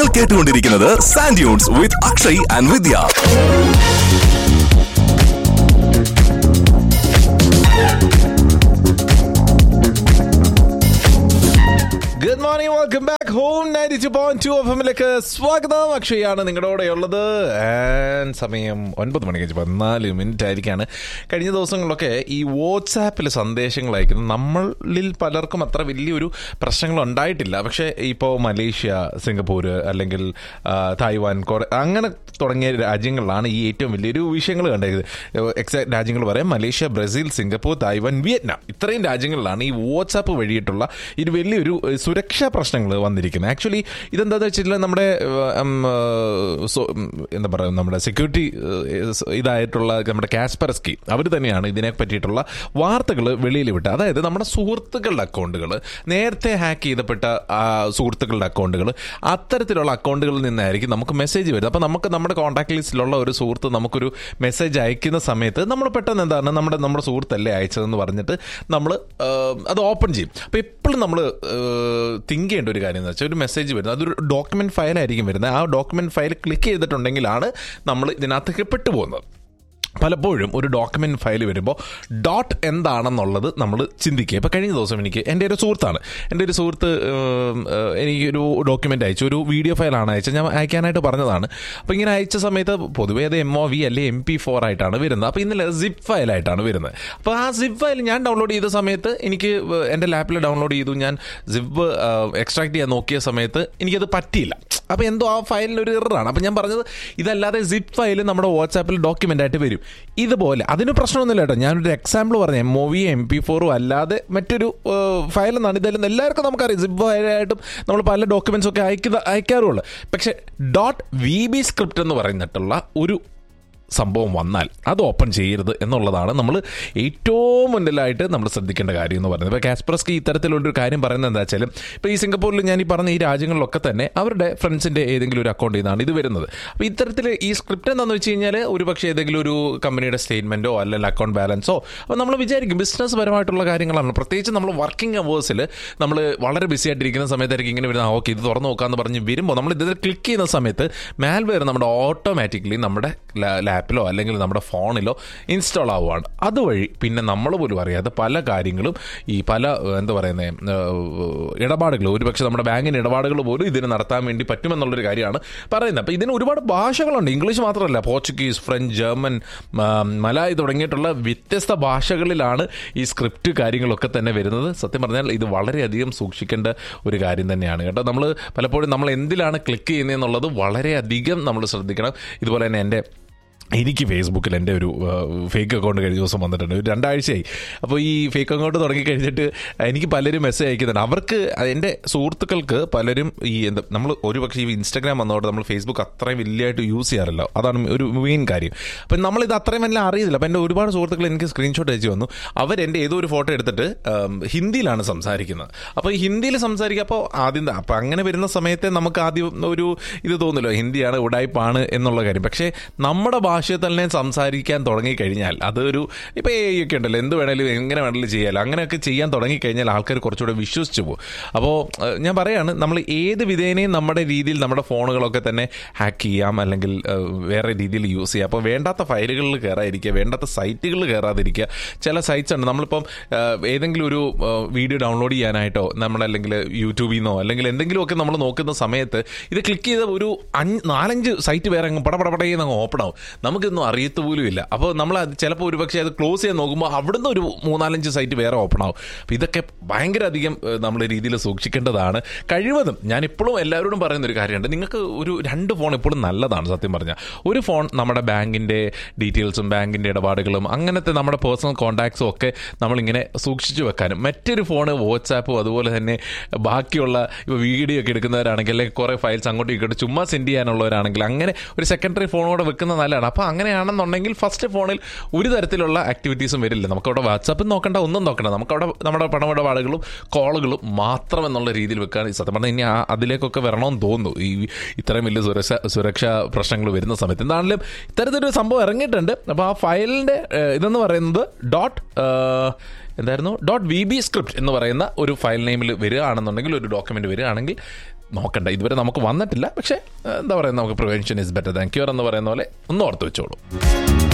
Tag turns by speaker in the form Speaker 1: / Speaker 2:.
Speaker 1: നിങ്ങൾ കേട്ടുകൊണ്ടിരിക്കുന്നത് sand dunes with Akshay and Vidya
Speaker 2: good morning welcome back home ninety two point two F എമ്മിലേക്ക് സ്വാഗതം അക്ഷയാണ് നിങ്ങളുടെ കൂടെ ഉള്ളത് ആൻഡ് സമയം ഒൻപത് മണി കഴിഞ്ഞ് പതിനാല് മിനിറ്റ് ആയിരിക്കാണ് കഴിഞ്ഞ ദിവസങ്ങളിലൊക്കെ ഈ വാട്സാപ്പിൽ സന്ദേശങ്ങൾ അയക്കുന്നത് നമ്മളിൽ പലർക്കും അത്ര വലിയൊരു പ്രശ്നങ്ങൾ ഉണ്ടായിട്ടില്ല പക്ഷേ ഇപ്പോൾ മലേഷ്യ സിംഗപ്പൂർ അല്ലെങ്കിൽ ആ, തായ്വാൻ കൊറേ അങ്ങനെ തുടങ്ങിയ രാജ്യങ്ങളിലാണ് ഈ ഏറ്റവും വലിയൊരു വിഷയങ്ങൾ കണ്ടത് എക്സാക്ട് രാജ്യങ്ങൾ പറയാം Malaysia Brazil Singapore Taiwan Vietnam ഇത്രയും രാജ്യങ്ങളിലാണ് ഈ വാട്സാപ്പ് വഴിയിട്ടുള്ള ഇത് വലിയൊരു ഏഹ്, സുരക്ഷാ പ്രശ്നങ്ങൾ വന്നിരിക്കുന്നത് ആക്ച്വലി ഇതെന്താണെന്ന് വെച്ചിട്ടുണ്ടെങ്കിൽ നമ്മുടെ ഏഹ്, ഉം, ഏഹ്, സോ- ഉം, എന്താ പറയുക നമ്മുടെ സെക്യൂരിറ്റി ഇതായിട്ടുള്ള നമ്മുടെ കാസ്പെറസ്കി അവർ തന്നെയാണ് ഇതിനെ പറ്റിയിട്ടുള്ള വാർത്തകൾ വെളിയിൽ വിട്ടത് അതായത് നമ്മുടെ സുഹൃത്തുക്കളുടെ അക്കൗണ്ടുകൾ നേരത്തെ ഹാക്ക് ചെയ്തപ്പെട്ട ആ, സുഹൃത്തുക്കളുടെ അക്കൗണ്ടുകൾ അത്തരത്തിലുള്ള അക്കൗണ്ടുകളിൽ നിന്നായിരിക്കും നമുക്ക് മെസ്സേജ് വരുന്നത് അപ്പോൾ നമുക്ക് നമ്മുടെ കോൺടാക്ട് ലിസ്റ്റിലുള്ള ഒരു സുഹൃത്ത് നമുക്കൊരു മെസ്സേജ് അയക്കുന്ന സമയത്ത് നമ്മൾ പെട്ടെന്ന് എന്താണ് നമ്മുടെ നമ്മുടെ സുഹൃത്തല്ലേ അയച്ചതെന്ന് പറഞ്ഞിട്ട് നമ്മൾ അത് ഓപ്പൺ ചെയ്യും അപ്പോൾ എപ്പോഴും നമ്മൾ തിങ്ക് ചെയ്യേണ്ട ഒരു കാര്യം എന്ന് വെച്ചാൽ ഒരു മെസ്സേജ് വരുന്നത് അതൊരു ഡോക്യുമെന്റ് ഫയലായിരിക്കും വരുന്നത് ആ ഡോക്യുമെന്റ് ഫയൽ ക്ലിക്ക് ചെയ്തിട്ടുണ്ടെങ്കിലാണ് നമ്മൾ ഇതിനകത്ത് പെട്ടുപോകുന്നത് പലപ്പോഴും ഒരു ഡോക്യുമെന്റ് ഫയൽ വരുമ്പോൾ ഡോട്ട് എന്താണെന്നുള്ളത് നമ്മൾ ചിന്തിക്കുക ഇപ്പോൾ കഴിഞ്ഞ ദിവസം എനിക്ക് എൻ്റെ ഒരു സുഹൃത്താണ് എൻ്റെ ഒരു സുഹൃത്ത് ഉം, ഏഹ്, എനിക്കൊരു ഡോക്യുമെന്റ് അയച്ചു ഒരു വീഡിയോ ഫയലാണ് അയച്ചത് ഞാൻ അയക്കാനായിട്ട് പറഞ്ഞതാണ് അപ്പോൾ ഇങ്ങനെ അയച്ച സമയത്ത് പൊതുവേ അത് എം ഒ വി അല്ലെ എം പി ഫോർ ആയിട്ടാണ് വരുന്നത് അപ്പോൾ ഇന്നലെ സിപ്പ് ഫയലായിട്ടാണ് വരുന്നത് അപ്പോൾ ആ സിപ്പ് ഫയൽ ഞാൻ ഡൗൺലോഡ് ചെയ്ത സമയത്ത് എനിക്ക് എൻ്റെ ലാപ്പിൽ ഡൗൺലോഡ് ചെയ്തു ഞാൻ സിപ്പ് എക്സ്ട്രാക്ട് ചെയ്യാൻ നോക്കിയ സമയത്ത് എനിക്കത് പറ്റിയില്ല അപ്പോൾ എന്തോ ആ ഫയലിന് ഒരു എററാണ് അപ്പോൾ ഞാൻ പറഞ്ഞത് ഇതല്ലാതെ സിപ്പ് ഫയൽ നമ്മുടെ വാട്സാപ്പിൽ ഡോക്യുമെൻ്റ് ആയിട്ട് വരും ഇതുപോലെ അതിന് പ്രശ്നമൊന്നുമില്ല കേട്ടോ ഞാനൊരു എക്സാമ്പിൾ പറഞ്ഞു M O V M P ഫോറും അല്ലാതെ മറ്റൊരു ഫയൽ എന്നാണ് ഇതെല്ലാം എല്ലാവർക്കും നമുക്കറിയാം സിപ്പ് ഫയലായിട്ടും നമ്മൾ പല ഡോക്യുമെൻറ്റ്സ് ഒക്കെ അയക്കുന്ന അയക്കാറുള്ളൂ പക്ഷേ ഡോട്ട് വി ബി സ്ക്രിപ്റ്റ് എന്ന് പറയുന്നിട്ടുള്ള ഒരു സംഭവം വന്നാൽ അത് ഓപ്പൺ ചെയ്യരുത് എന്നുള്ളതാണ് നമ്മൾ ഏറ്റവും മുന്നിലായിട്ട് നമ്മൾ ശ്രദ്ധിക്കേണ്ട കാര്യം എന്ന് പറയുന്നത് ഇപ്പോൾ കാസ്പറസ്കി ഇത്തരത്തിലുള്ളൊരു കാര്യം പറയുന്നത് എന്താ വെച്ചാൽ ഇപ്പോൾ ഈ സിംഗപ്പൂരിൽ ഞാൻ ഈ പറഞ്ഞ ഈ രാജ്യങ്ങളിലൊക്കെ തന്നെ അവരുടെ ഫ്രണ്ട്സിൻ്റെ ഏതെങ്കിലും ഒരു അക്കൗണ്ടിൽ നിന്നാണ് ഇത് വരുന്നത് അപ്പോൾ ഇത്തരത്തിൽ ഈ സ്ക്രിപ്റ്റ് എന്താണെന്ന് വെച്ച് കഴിഞ്ഞാൽ ഒരു പക്ഷേ ഏതെങ്കിലും ഒരു കമ്പനിയുടെ സ്റ്റേറ്റ്മെൻറ്റോ അല്ലെങ്കിൽ അക്കൗണ്ട് ബാലൻസോ അപ്പോൾ നമ്മൾ വിചാരിക്കും ബിസിനസ് പരമായിട്ടുള്ള കാര്യങ്ങളാണ് പ്രത്യേകിച്ച് നമ്മൾ വർക്കിംഗ് അവേഴ്സിൽ നമ്മൾ വളരെ ബിസി ആയിട്ടിരിക്കുന്ന സമയത്തായിരിക്കും ഇങ്ങനെ വരുന്ന ഓക്കെ ഇത് തുറന്ന് നോക്കാമെന്ന് പറഞ്ഞ് വരുമ്പോൾ നമ്മൾ ഇതിൽ ക്ലിക്ക് ചെയ്യുന്ന സമയത്ത് മാൽവെയർ നമ്മുടെ ഓട്ടോമാറ്റിക്കലി നമ്മുടെ ലാപ്പിലോ അല്ലെങ്കിൽ നമ്മുടെ ഫോണിലോ ഇൻസ്റ്റാൾ ആവുകയാണ് അതുവഴി പിന്നെ നമ്മൾ പോലും അറിയാതെ പല കാര്യങ്ങളും ഈ പല ഏഹ്, എന്താ പറയുന്നത് ഇടപാടുകൾ ഒരുപക്ഷെ നമ്മുടെ ബാങ്കിൻ്റെ ഇടപാടുകൾ പോലും ഇതിന് നടത്താൻ വേണ്ടി പറ്റുമെന്നുള്ളൊരു കാര്യമാണ് പറയുന്നത് അപ്പോൾ ഇതിന് ഒരുപാട് ഭാഷകളുണ്ട് ഇംഗ്ലീഷ് മാത്രമല്ല പോർച്ചുഗീസ് ഫ്രഞ്ച് ജർമ്മൻ ആ, മലായി തുടങ്ങിയിട്ടുള്ള വ്യത്യസ്ത ഭാഷകളിലാണ് ഈ സ്ക്രിപ്റ്റ് കാര്യങ്ങളൊക്കെ തന്നെ വരുന്നത് സത്യം പറഞ്ഞാൽ ഇത് വളരെയധികം സൂക്ഷിക്കേണ്ട ഒരു കാര്യം തന്നെയാണ് കേട്ടോ നമ്മൾ പലപ്പോഴും നമ്മൾ എന്തിലാണ് ക്ലിക്ക് ചെയ്യുന്നതെന്നുള്ളത് വളരെയധികം നമ്മൾ ശ്രദ്ധിക്കണം ഇതുപോലെ തന്നെ എൻ്റെ എനിക്ക് ഫേസ്ബുക്കിൽ എൻ്റെ ഒരു ഫേക്ക് അക്കൗണ്ട് കഴിഞ്ഞ ദിവസം വന്നിട്ടുണ്ട് ഒരു രണ്ടാഴ്ചയായി അപ്പോൾ ഈ ഫേക്ക് അക്കൗണ്ട് തുടങ്ങി കഴിഞ്ഞിട്ട് എനിക്ക് പലരും മെസ്സേജ് അയക്കുന്നുണ്ട് അവർക്ക് എൻ്റെ സുഹൃത്തുക്കൾക്ക് പലരും ഈ എന്താ നമ്മൾ ഒരു പക്ഷേ ഈ ഇൻസ്റ്റാഗ്രാം വന്നതോടെ നമ്മൾ ഫേസ്ബുക്ക് അത്രയും വലിയതായിട്ട് യൂസ് ചെയ്യാറില്ല അതാണ് ഒരു മെയിൻ കാര്യം അപ്പം നമ്മളിത് അത്രയും വലിയ അറിയില്ല അപ്പം എൻ്റെ ഒരുപാട് സുഹൃത്തുക്കൾ എനിക്ക് സ്ക്രീൻഷോട്ട് അയച്ചു വന്നു അവർ എൻ്റെ ഏതോ ഒരു ഫോട്ടോ എടുത്തിട്ട് ഉം, ഹിന്ദിയിലാണ് സംസാരിക്കുന്നത് അപ്പോൾ ഈ ഹിന്ദിയിൽ സംസാരിക്കുക അപ്പോൾ ആദ്യം ദാ- അപ്പോൾ അങ്ങനെ വരുന്ന സമയത്തെ നമുക്ക് ആദ്യം ഒരു ഇത് തോന്നില്ലോ ഹിന്ദിയാണ് ഉടായ്പാണ് എന്നുള്ള കാര്യം പക്ഷേ നമ്മുടെ ഭാഷയിൽ തന്നെ സംസാരിക്കാൻ തുടങ്ങിക്കഴിഞ്ഞാൽ അതൊരു ഇപ്പോൾ എ ഒക്കെ ഉണ്ടല്ലോ എന്ത് വേണേലും എങ്ങനെ വേണേലും ചെയ്യാലോ അങ്ങനെയൊക്കെ ചെയ്യാൻ തുടങ്ങിക്കഴിഞ്ഞാൽ ആൾക്കാർ കുറച്ചുകൂടെ വിശ്വസിച്ചു പോകും അപ്പോൾ ഏഹ്, ഞാൻ പറയാണ് നമ്മൾ ഏത് വിധേനയും നമ്മുടെ രീതിയിൽ നമ്മുടെ ഫോണുകളൊക്കെ തന്നെ ഹാക്ക് ചെയ്യാം അല്ലെങ്കിൽ ഏഹ്, വേറെ രീതിയിൽ യൂസ് ചെയ്യാം അപ്പോൾ വേണ്ടാത്ത ഫയലുകളിൽ കയറാതിരിക്കുക വേണ്ടാത്ത സൈറ്റുകളിൽ കയറാതിരിക്കുക ചില സൈറ്റ്സ് ഉണ്ട് നമ്മളിപ്പം ഏഹ്, ഏതെങ്കിലും ഒരു ഏഹ്, വീഡിയോ ഡൗൺലോഡ് ചെയ്യാനായിട്ടോ നമ്മളല്ലെങ്കിൽ യൂട്യൂബിൽ നിന്നോ അല്ലെങ്കിൽ എന്തെങ്കിലുമൊക്കെ നമ്മൾ നോക്കുന്ന സമയത്ത് ഇത് ക്ലിക്ക് ചെയ്ത ഒരു അഞ്ച് നാലഞ്ച് സൈറ്റ് വേറെ അങ്ങ് പടപടപടയെന്ന് അങ്ങ് ഓപ്പൺ ആവും നമുക്കിതൊന്നും അറിയത്ത് പോലും ഇല്ല അപ്പോൾ നമ്മൾ അത് ചിലപ്പോൾ ഒരു പക്ഷേ അത് ക്ലോസ് ചെയ്യാൻ നോക്കുമ്പോൾ അവിടുന്ന് ഒരു മൂന്നാലഞ്ച് സൈറ്റ് വേറെ ഓപ്പൺ ആവും അപ്പോൾ ഇതൊക്കെ ഭയങ്കര അധികം ഏഹ്, നമ്മൾ രീതിയിൽ സൂക്ഷിക്കേണ്ടതാണ് കഴിവതും ഞാൻ ഇപ്പോഴും എല്ലാവരോടും പറയുന്ന ഒരു കാര്യമുണ്ട് നിങ്ങൾക്ക് ഒരു രണ്ട് ഫോൺ എപ്പോഴും നല്ലതാണ് സത്യം പറഞ്ഞാൽ ഒരു ഫോൺ നമ്മുടെ ബാങ്കിൻ്റെ ഡീറ്റെയിൽസും ബാങ്കിൻ്റെ ഇടപാടുകളും അങ്ങനത്തെ നമ്മുടെ പേഴ്സണൽ കോൺടാക്ട്സും ഒക്കെ നമ്മളിങ്ങനെ സൂക്ഷിച്ചു വെക്കാനും മറ്റൊരു ഫോണ് വാട്സാപ്പും അതുപോലെ തന്നെ ബാക്കിയുള്ള ഇപ്പോൾ വീഡിയോ ഒക്കെ എടുക്കുന്നവരാണെങ്കിൽ അല്ലെങ്കിൽ കുറേ ഫയൽസ് അങ്ങോട്ടും ഇങ്ങോട്ടും ചുമ്മാ സെൻഡ് ചെയ്യാനുള്ളവരാണെങ്കിൽ അങ്ങനെ ഒരു സെക്കൻഡറി ഫോണോടെ വെക്കുന്നത് നല്ലതാണ് അപ്പോൾ അങ്ങനെയാണെന്നുണ്ടെങ്കിൽ ഫസ്റ്റ് ഫോണിൽ ഒരു തരത്തിലുള്ള ആക്ടിവിറ്റീസും വരില്ല നമുക്കവിടെ വാട്സാപ്പിൽ നോക്കണ്ട ഒന്നും നോക്കണ്ട നമുക്കവിടെ നമ്മുടെ പണമിടപാടുകളും കോളുകളും മാത്രം എന്നുള്ള രീതിയിൽ വെക്കാൻ സത്യം പറഞ്ഞാൽ ഇനി ആ അതിലേക്കൊക്കെ വരണമെന്ന് തോന്നുന്നു ഈ ഇത്രയും വലിയ സുരക്ഷ സുരക്ഷാ പ്രശ്നങ്ങൾ വരുന്ന സമയത്ത് എന്താണെങ്കിലും ഇത്തരത്തിലൊരു സംഭവം ഇറങ്ങിയിട്ടുണ്ട് അപ്പോൾ ആ ഫയലിൻ്റെ ഇതെന്ന് പറയുന്നത് ഡോട്ട് എന്തായിരുന്നു ഡോട്ട് വി ബി സ്ക്രിപ്റ്റ് എന്ന് പറയുന്ന ഒരു ഫയൽ നെയിമിൽ വരികയാണെന്നുണ്ടെങ്കിൽ ഒരു ഡോക്യുമെന്റ് വരികയാണെങ്കിൽ നോക്കണ്ട ഇതുവരെ നമുക്ക് വന്നിട്ടില്ല പക്ഷേ എന്താ പറയുക നമുക്ക് prevention is better than cure എന്ന് പറയുന്ന പോലെ ഒന്ന് ഓർത്ത് വെച്ചോളൂ